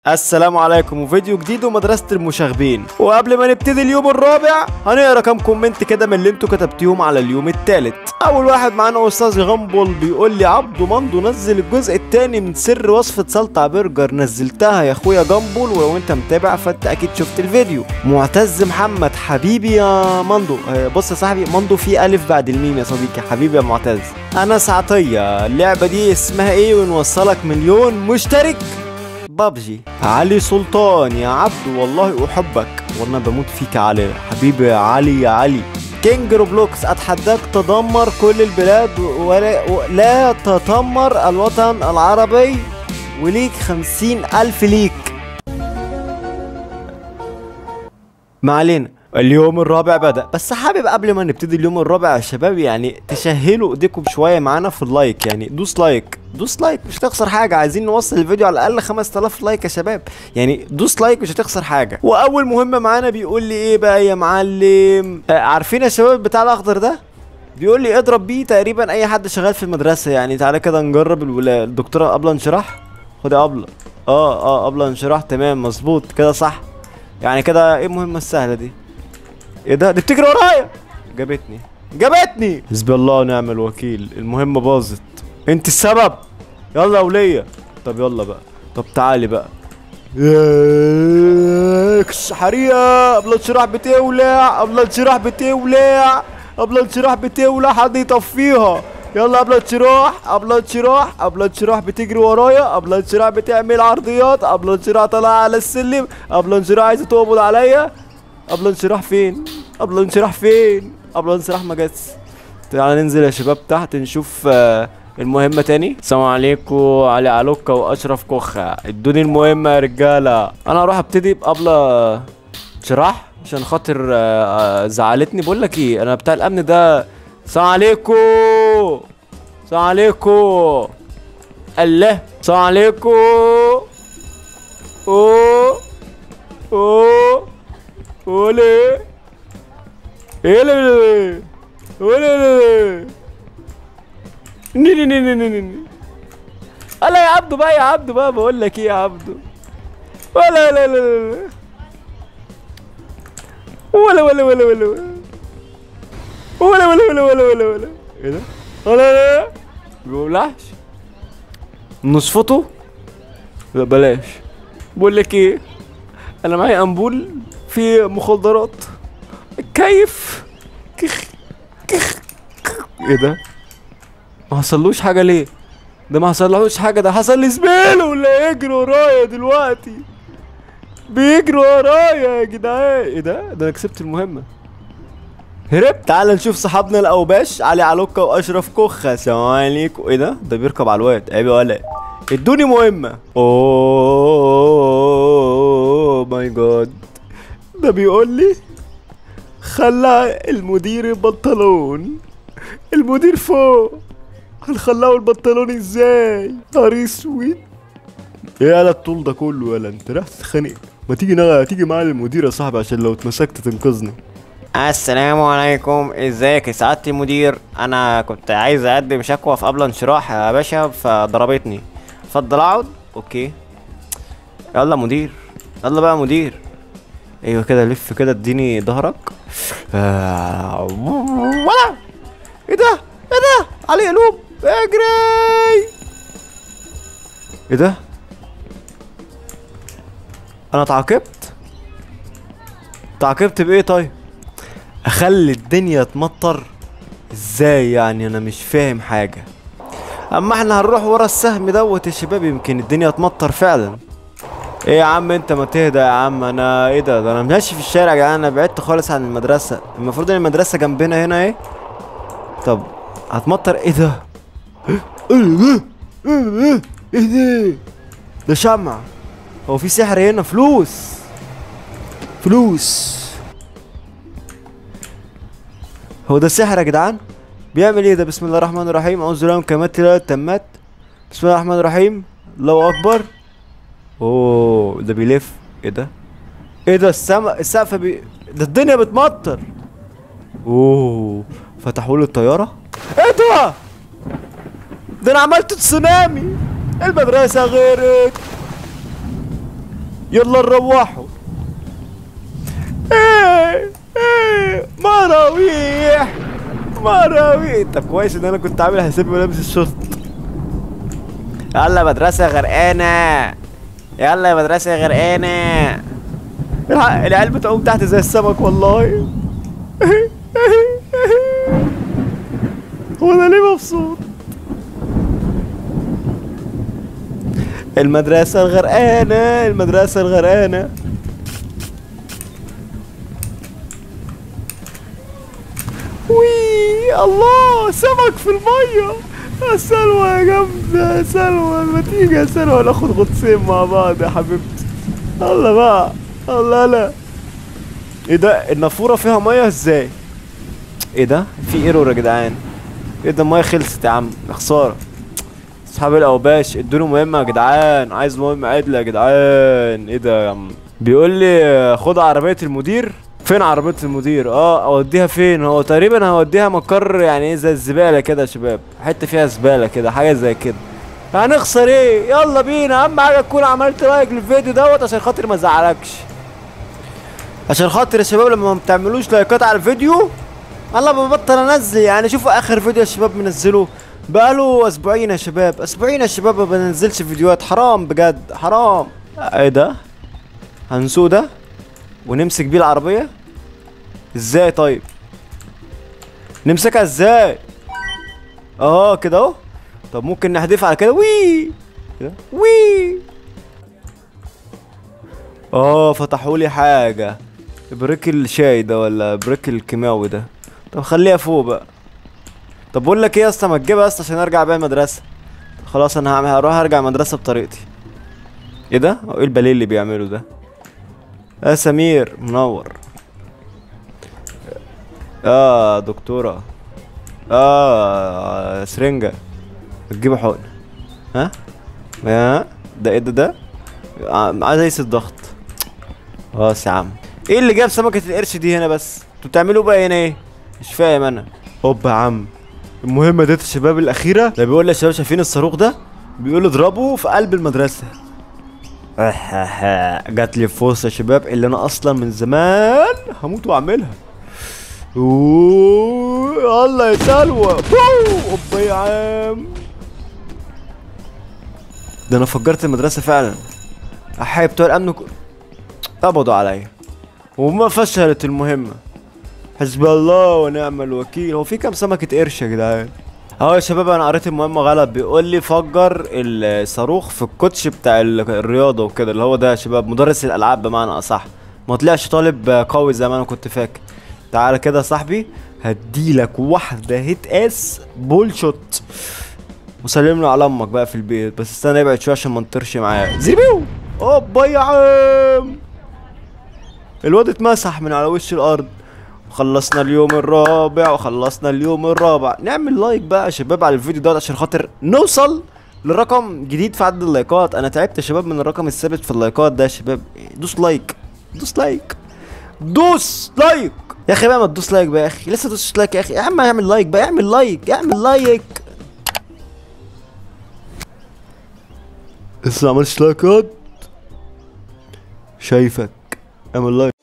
السلام عليكم وفيديو جديد ومدرسة المشاغبين وقبل ما نبتدي اليوم الرابع هنقرا كام كومنت كده من اللي انتوا كتبتيهم على اليوم التالت اول واحد معانا استاذ غنبل بيقول لي عبدو مندو نزل الجزء التاني من سر وصفة سلطع برجر نزلتها يا اخويا جنبل ولو انت متابع فانت اكيد شفت الفيديو معتز محمد حبيبي يا مندو آه، بص يا صاحبي مندو في الف بعد الميم يا صديقي حبيبي يا معتز انا سعطية اللعبة دي اسمها ايه ونوصلك مليون مشترك بابجي علي سلطان يا عبد والله احبك وانا بموت فيك يا علي حبيبي يا علي يا علي كينج روبلوكس اتحداك تدمر كل البلاد ولا, ولا تدمر الوطن العربي وليك خمسين الف ليك ما علينا اليوم الرابع بدأ بس حابب قبل ما نبتدي اليوم الرابع يا شباب يعني تشهلوا ايديكم شوية معانا في اللايك يعني دوس لايك دوس لايك مش هتخسر حاجة عايزين نوصل الفيديو على الأقل 5000 لايك يا شباب يعني دوس لايك مش هتخسر حاجة وأول مهمة معانا بيقول لي إيه بقى يا معلم آه عارفين يا شباب بتاع الأخضر ده بيقول لي اضرب بيه تقريبا أي حد شغال في المدرسة يعني تعالى كده نجرب الولا الدكتورة أبلة انشراح خد يا أبلة اه اه أبلة انشراح تمام مظبوط كده صح يعني كده ايه المهمة السهلة دي ايه ده دي بتجري ورايا جابتني جابتني حسبي الله ونعم الوكيل المهمة باظت انت السبب يلا يا ولية طب يلا بقى طب تعالي بقى ياكس حريقة قبل الشراح بتولع قبل الشراح بتولع قبل الشراح بتولع حد يطفيها يلا قبل الشراح قبل الشراح قبل الشراح بتجري ورايا قبل الشراح بتعمل عرضيات قبل الشراح طالعة على السلم قبل الشراح عايزة تقبض عليا قبل انشراح فين قبل انشراح فين قبل انشراح ما جاتش تعالى ننزل يا شباب تحت نشوف آه، المهمة تاني السلام عليكم علي علوكا واشرف كوخة ادوني المهمة يا رجالة انا هروح ابتدي بقبلة شراح عشان خاطر آه، آه، زعلتني بقول لك ايه انا بتاع الامن ده السلام عليكم السلام عليكم الله السلام عليكم اوه اوه Olé! Ele! Olé! ني ني ني ني ني ني الله يا عبدو بقى يا عبدو بقى بقول لك ايه يا عبدو ولا لا لا لا ولا ولا ولا ولا ولا ولا ولا ولا ولا ولا ايه ده؟ ولا لا بيقولعش نصفته لا بلاش بقول لك ايه انا معايا امبول في مخدرات كيف كخ كخ ايه ده ما حصلوش حاجه ليه ده ما حصلوش حاجه ده حصل لي زميله ولا يجري ورايا دلوقتي بيجري ورايا يا جدعان ايه ده ده انا كسبت المهمه هرب تعال نشوف صحابنا الاوباش علي علوكا واشرف كوخه السلام عليكم ايه ده ده بيركب على الواد عيب يا ولا ادوني مهمه اوه ماي جاد ده بيقول لي خلى المدير البنطلون المدير فوق هنخلعه البنطلون ازاي نهار اسود ايه يالا الطول ده كله يالا انت رايح تتخانق ما تيجي نغ... تيجي معايا المدير يا صاحبي عشان لو اتمسكت تنقذني السلام عليكم ازيك يا سعاده المدير انا كنت عايز اقدم شكوى في قبل انشراح يا باشا فضربتني اتفضل اقعد اوكي يلا مدير يلا بقى مدير ايوه كده لف كده اديني ظهرك آه، ولا ايه ده ايه ده علي قلوب اجري ايه ده انا اتعاقبت تعاقبت بايه طيب اخلي الدنيا تمطر ازاي يعني انا مش فاهم حاجه اما احنا هنروح ورا السهم دوت يا شباب يمكن الدنيا تمطر فعلا ايه يا عم انت ما تهدى يا عم انا ايه ده ده انا ماشي في الشارع يا جدعان انا بعدت خالص عن المدرسه المفروض ان المدرسه جنبنا هنا ايه طب هتمطر ايه ده ايه ده ايه ده ايه ده ده شمع هو في سحر هنا فلوس فلوس هو ده سحر يا جدعان بيعمل ايه ده بسم الله الرحمن الرحيم اعوذ بالله من كلمات الله التامات بسم الله الرحمن الرحيم الله اكبر اوه ده بيلف ايه ده ايه ده السما السقف بي... ده الدنيا بتمطر اوه فتحوا لي الطياره ايه ده ده انا عملت تسونامي المدرسه غيرت يلا نروحوا ايه ايه مراويح مراويح طب كويس ان انا كنت عامل حسابي ملابس الشرطة يلا مدرسة غرقانة يلا يا مدرسة غرقانة الع- العيال بتعوم تحت زي السمك والله هو انا ليه مبسوط المدرسة الغرقانة المدرسة الغرقانة وي الله سمك في المية يا سلوى يا جامدة يا سلوى ما تيجي يا سلوى ناخد غطسين مع بعض يا حبيبتي الله بقى الله لا ايه ده النافورة فيها مية ازاي ايه ده في ايرور يا جدعان ايه ده المية خلصت يا عم يا خسارة اصحاب الاوباش ادوني مهمة يا جدعان عايز مهمة عدل يا جدعان ايه ده يا عم بيقول لي خد عربية المدير فين عربية المدير اه اوديها فين هو تقريبا هوديها مقر يعني ايه زي الزبالة كده يا شباب حتة فيها زبالة كده حاجة زي كده هنخسر ايه يلا بينا اهم حاجة تكون عملت لايك للفيديو دوت عشان خاطر ما ازعلكش عشان خاطر يا شباب لما ما بتعملوش لايكات على الفيديو انا ببطل انزل يعني شوفوا اخر فيديو يا شباب منزله بقاله اسبوعين يا شباب اسبوعين يا شباب ما بنزلش فيديوهات حرام بجد حرام ايه ده هنسوق ده ونمسك بيه العربية ازاي طيب نمسكها ازاي اه كده اهو طب ممكن نحدفها على كده وي كده وي اه فتحوا لي حاجة بريك الشاي ده ولا بريك الكيماوي ده طب خليها فوق بقى طب بقول لك ايه يا اسطى ما تجيبها يا اسطى عشان ارجع بيها المدرسة خلاص انا هعمل هروح ارجع المدرسة بطريقتي ايه ده هو ايه الباليه اللي بيعمله ده يا سمير منور اه دكتورة اه سرنجة بتجيب حقن ها ها ده ايه ده ده ع- عايز اقيس الضغط خلاص يا عم ايه اللي جاب سمكة القرش دي هنا بس انتوا بتعملوا بقى هنا ايه مش فاهم انا هوب يا عم المهمة ديت الشباب الأخيرة ده بيقول لي يا شباب شايفين الصاروخ ده بيقول اضربه في قلب المدرسة جات لي فرصة يا شباب اللي أنا أصلا من زمان هموت وأعملها أوه، الله يا سلوى بو، هوبا يا عم ده أنا فجرت المدرسة فعلا أحيي بتوع الأمن ك- قبضوا عليا وما فشلت المهمة حسبي الله ونعم الوكيل هو في كام سمكة قرش يا جدعان اهو يا شباب انا قريت المهمة غلط بيقول لي فجر الصاروخ في الكوتش بتاع ال- الرياضة وكده اللي هو ده يا شباب مدرس الالعاب بمعنى اصح ما طلعش طالب قوي زي ما انا كنت فاكر تعالى كده يا صاحبي هديلك واحدة هيت اس بول شوت وسلم له على امك بقى في البيت بس استنى ابعد شويه عشان ما نطرش معاه زيبيو اوبا يا عم الواد اتمسح من على وش الارض خلصنا اليوم الرابع وخلصنا اليوم الرابع نعمل لايك بقى يا شباب على الفيديو دوت عشان خاطر نوصل لرقم جديد في عدد اللايكات انا تعبت يا شباب من الرقم الثابت في اللايكات ده يا شباب دوس لايك دوس لايك دوس لايك يا اخي بقى ما تدوس لايك بقى يا اخي لسه دوس لايك يا اخي يا عم اعمل لايك بقى اعمل لايك اعمل لايك لسه ما عملتش لايكات شايفك اعمل لايك